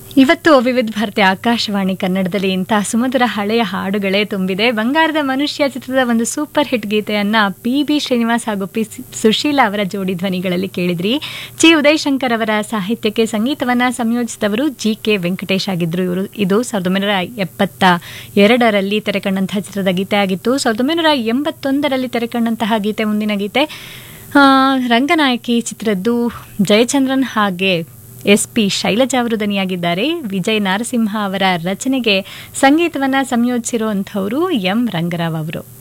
ಇವತ್ತು ವಿವಿಧ ಭಾರತಿ ಆಕಾಶವಾಣಿ ಕನ್ನಡದಲ್ಲಿ ಇಂತಹ ಸುಮಧುರ ಹಳೆಯ ಹಾಡುಗಳೇ ತುಂಬಿದೆ ಬಂಗಾರದ ಮನುಷ್ಯ ಚಿತ್ರದ ಒಂದು ಸೂಪರ್ ಹಿಟ್ ಗೀತೆಯನ್ನ ಪಿ ಬಿ ಶ್ರೀನಿವಾಸ್ ಹಾಗೂ ಪಿ ಸಿ- ಸುಶೀಲಾ ಅವರ ಜೋಡಿ ಧ್ವನಿಗಳಲ್ಲಿ ಕೇಳಿದ್ರಿ ಚಿ ಉದಯಶಂಕರ್ ಅವರ ಸಾಹಿತ್ಯಕ್ಕೆ ಸಂಗೀತವನ್ನ ಸಂಯೋಜಿಸಿದವರು ಜಿ ಕೆ ವೆಂಕಟೇಶ್ ಆಗಿದ್ರು ಇವರು ಇದು ಸಾವಿರದ ಒಂಬೈನೂರ ಎಪ್ಪತ್ತ ಎರಡರಲ್ಲಿ ತೆರೆಕಂಡಂತಹ ಚಿತ್ರದ ಗೀತೆ ಆಗಿತ್ತು ಸಾವಿರದ ಒಂಬೈನೂರ ಎಂಬತ್ತೊಂದರಲ್ಲಿ ತೆರೆಕಂಡಂತಹ ಗೀತೆ ಮುಂದಿನ ಗೀತೆ ಆ, ರಂಗನಾಯಕಿ ಚಿತ್ರದ್ದು ಜಯಚಂದ್ರನ್ ಹಾಗೆ ಎಸ್ ಪಿ ಶೈಲಜಾ ಅವರು ದನಿಯಾಗಿದ್ದಾರೆ ವಿಜಯ್ ನರಸಿಂಹ ಅವರ ರಚನೆಗೆ ಸಂಗೀತವನ್ನ ಸಂಯೋಜಿಸಿರುವಂಥವರು ಎಂ ರಂಗರಾವ್ ಅವರು